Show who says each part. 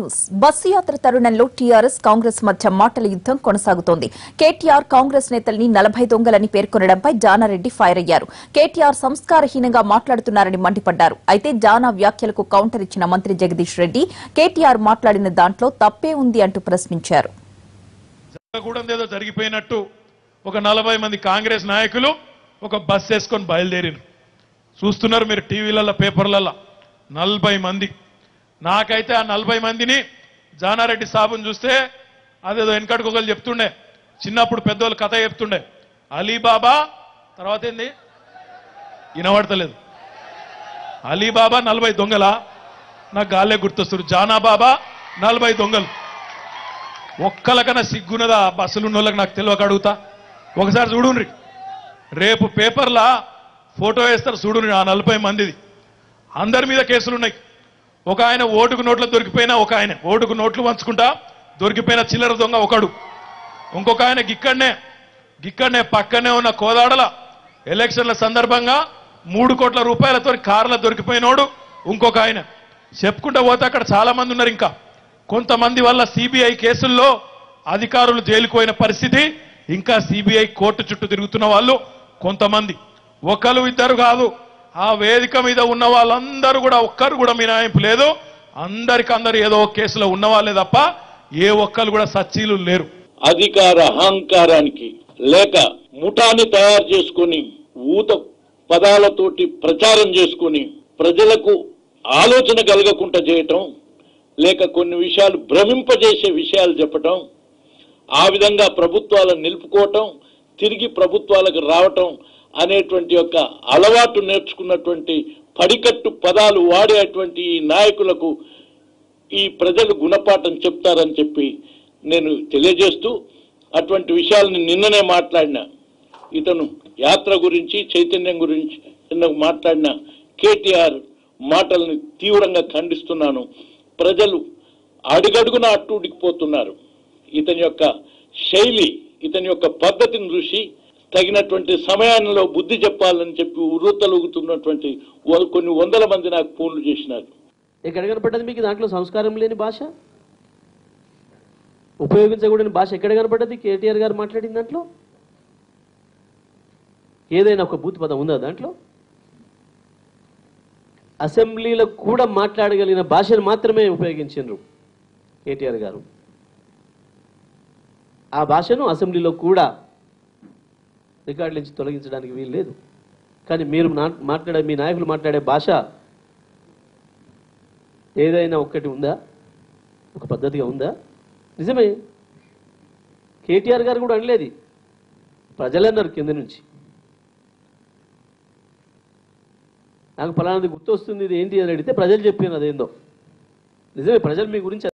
Speaker 1: news bus యాత్ర తరుణంలో TRS Congress మధ్య మాటల యుద్దం కొనసాగుతోంది కేటీఆర్ కాంగ్రెస్ నేతల్ని నలభై దొంగలని పేర్కొనడంపై జానారెడ్డి ఫైర్ అయ్యారు కేటీఆర్ సంస్కారహీనంగా మాట్లాడుతున్నారని మండిపడ్డారు అయితే జానా వ్యాఖ్యలకు కౌంటర్ ఇచ్చిన మంత్రి జగదీష్ రెడ్డి కేటీఆర్ మాట్లాడిన దాంట్లో తప్పే ఉంది అంటూ ప్రశ్నించారు
Speaker 2: జరగకూడదు ఏదో జరిగిపోయినట్టు ఒక నలభై మంది కాంగ్రెస్ నాయకులు ఒక బస్ వేసుకొని బయలుదేరిరు చూస్తున్నారు మీరు టీవీలలో పేపర్లలో నలభై మంది నాకైతే ఆ నలభై మందిని జానారెడ్డి సాబుని చూస్తే అదేదో వెనకటికి ఒకరు చెప్తుండే చిన్నప్పుడు పెద్దోళ్ళు కథ చెప్తుండే అలీబాబా తర్వాత ఏంది వినబడతలేదు అలీబాబా నలభై దొంగల నాకు గాలే గుర్తొస్తారు జానాబాబా నలభై దొంగలు ఒక్కలకన్నా సిగ్గున్నదా బస్సులు ఉన్నోళ్ళకి నాకు తెలియక అడుగుతా ఒకసారి చూడుండ్రి రేపు పేపర్లా ఫోటో వేస్తారు చూడుండ్రి ఆ నలభై మందిది అందరి మీద కేసులు ఉన్నాయి ఒక ఆయన ఓటుకు నోట్లు దొరికిపోయినా ఒక ఆయన ఓటుకు నోట్లు పంచుకుంటా దొరికిపోయిన చిల్లర దొంగ ఒకడు ఇంకొక ఆయన గిక్కడనే గిక్కడనే పక్కనే ఉన్న కోదాడల ఎలక్షన్ల సందర్భంగా మూడు కోట్ల రూపాయలతో కార్ల దొరికిపోయినోడు ఇంకొక ఆయన చెప్పుకుంటూ పోతే అక్కడ చాలా మంది ఉన్నారు ఇంకా కొంతమంది వల్ల సిబిఐ కేసుల్లో అధికారులు జైలుకోయిన పరిస్థితి ఇంకా సిబిఐ కోర్టు చుట్టూ తిరుగుతున్న వాళ్ళు కొంతమంది ఒకరు ఇద్దరు కాదు ఆ వేదిక మీద ఉన్న వాళ్ళందరూ కూడా ఒక్కరు కూడా మినాయింపు లేదు అందరికి అందరు ఏదో ఒక కేసులో ఉన్న వాళ్ళే తప్ప ఏ ఒక్కరు కూడా సచ్చీలు లేరు
Speaker 3: అధికార అహంకారానికి లేక ముఠాన్ని తయారు చేసుకొని ఊత పదాలతోటి ప్రచారం చేసుకొని ప్రజలకు ఆలోచన కలగకుండా చేయటం లేక కొన్ని విషయాలు భ్రమింపజేసే విషయాలు చెప్పటం ఆ విధంగా ప్రభుత్వాలను నిలుపుకోవటం తిరిగి ప్రభుత్వాలకు రావటం అనేటువంటి యొక్క అలవాటు నేర్చుకున్నటువంటి పడికట్టు పదాలు వాడేటువంటి ఈ నాయకులకు ఈ ప్రజలు గుణపాఠం చెప్తారని చెప్పి నేను తెలియజేస్తూ అటువంటి విషయాలను నిన్ననే మాట్లాడిన ఇతను యాత్ర గురించి చైతన్యం గురించి నిన్న మాట్లాడిన కేటీఆర్ మాటల్ని తీవ్రంగా ఖండిస్తున్నాను ప్రజలు అడుగడుగున అట్టుడికిపోతున్నారు ఇతని యొక్క శైలి ఇతని యొక్క పద్ధతిని చూసి తగినటువంటి సమయంలో బుద్ధి చెప్పాలని చెప్పి ఉర్రూతలుగుతున్నటువంటి వ- కొన్ని వందల మంది నాకు ఫోన్లు చేసినారు
Speaker 4: ఎక్కడ కనపడ్డది మీకు దాంట్లో సంస్కారం లేని భాష ఉపయోగించకూడని భాష ఎక్కడ కనపడ్డది కేటీఆర్ గారు మాట్లాడిన దాంట్లో ఏదైనా ఒక బూత్ పదం ఉందా దాంట్లో అసెంబ్లీలో కూడా మాట్లాడగలిగిన భాషను మాత్రమే ఉపయోగించారు కేటీఆర్ గారు ఆ భాషను అసెంబ్లీలో కూడా రికార్డు నుంచి తొలగించడానికి వీలు లేదు కానీ మీరు నా- మాట్లాడే మీ నాయకులు మాట్లాడే భాష ఏదైనా ఒక్కటి ఉందా ఒక పద్ధతిగా ఉందా నిజమే కేటీఆర్ గారు కూడా అనలేదు ప్రజలన్నారు కింద నుంచి నాకు ఫలానాది గుర్తొస్తుంది ఇది ఏంటి అని అడిగితే ప్రజలు చెప్పాను అదేందో నిజమే ప్రజలు మీ గురించి